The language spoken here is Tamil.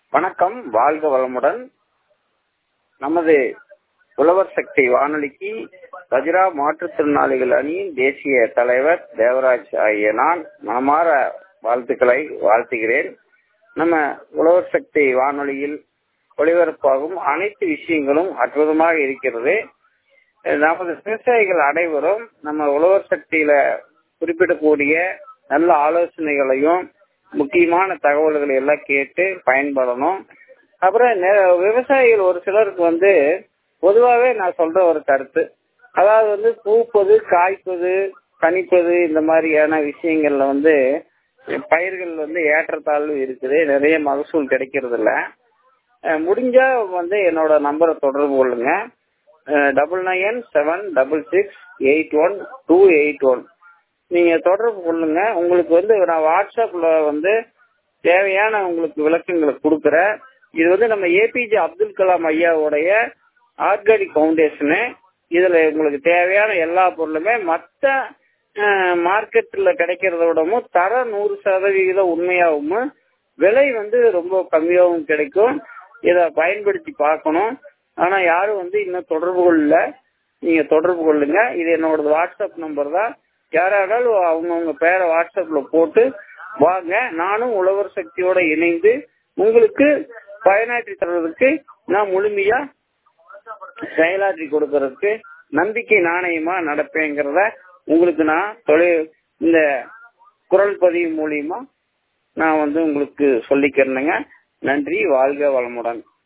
வணக்கம் வாழ்க வளமுடன் நமது உழவர் சக்தி வானொலிக்கு கஜிரா மாற்றுத்திறனாளிகள் அணியின் தேசிய தலைவர் தேவராஜ் ஆகிய நான் மனமாற வாழ்த்துக்களை வாழ்த்துகிறேன் நம்ம உழவர் சக்தி வானொலியில் ஒளிபரப்பாகும் அனைத்து விஷயங்களும் அற்புதமாக இருக்கிறது நமது விவசாயிகள் அனைவரும் நம்ம உழவர் சக்தியில குறிப்பிடக்கூடிய நல்ல ஆலோசனைகளையும் முக்கியமான தகவல்களை எல்லாம் கேட்டு பயன்படணும் அப்புறம் விவசாயிகள் ஒரு சிலருக்கு வந்து பொதுவாகவே நான் சொல்ற ஒரு கருத்து அதாவது வந்து பூப்பது காய்ப்பது கணிப்பது இந்த மாதிரியான விஷயங்கள்ல வந்து பயிர்கள் வந்து ஏற்றத்தாழ்வு இருக்குது நிறைய மகசூல் கிடைக்கிறது இல்ல முடிஞ்சா வந்து என்னோட நம்பரை தொடர்பு கொள்ளுங்க double nine seven double six eight one two eight one நீங்க தொடர்பு கொள்ளுங்க உங்களுக்கு வந்து நான் வாட்ஸ்அப்ல வந்து தேவையான உங்களுக்கு விளக்கங்களை கொடுக்குறேன் இது வந்து நம்ம ஏபிஜே அப்துல் கலாம் ஐயாவுடைய ஆர்கானிக் பவுண்டேஷனு இதுல உங்களுக்கு தேவையான எல்லா பொருளுமே மற்ற மார்க்கெட்ல கிடைக்கிறத விடவும் தர நூறு சதவிகிதம் உண்மையாகவும் விலை வந்து ரொம்ப கம்மியாகவும் கிடைக்கும் இதை பயன்படுத்தி பார்க்கணும் ஆனா யாரும் வந்து இன்னும் தொடர்பு கொள்ளல நீங்க தொடர்பு கொள்ளுங்க இது என்னோட வாட்ஸ்அப் நம்பர் தான் யாராலும் அவங்கவுங்க பேரை வாட்ஸ்அப்ல போட்டு வாங்க நானும் உழவர் சக்தியோட இணைந்து உங்களுக்கு பயனாற்றி தர்றதுக்கு நான் முழுமையா செயலாற்றி கொடுக்கறதுக்கு நம்பிக்கை நாணயமா நடப்பேங்கிறத உங்களுக்கு நான் தொழில் இந்த குரல் பதிவு மூலியமா நான் வந்து உங்களுக்கு சொல்லிக்கிறேனுங்க நன்றி வாழ்க வளமுடன்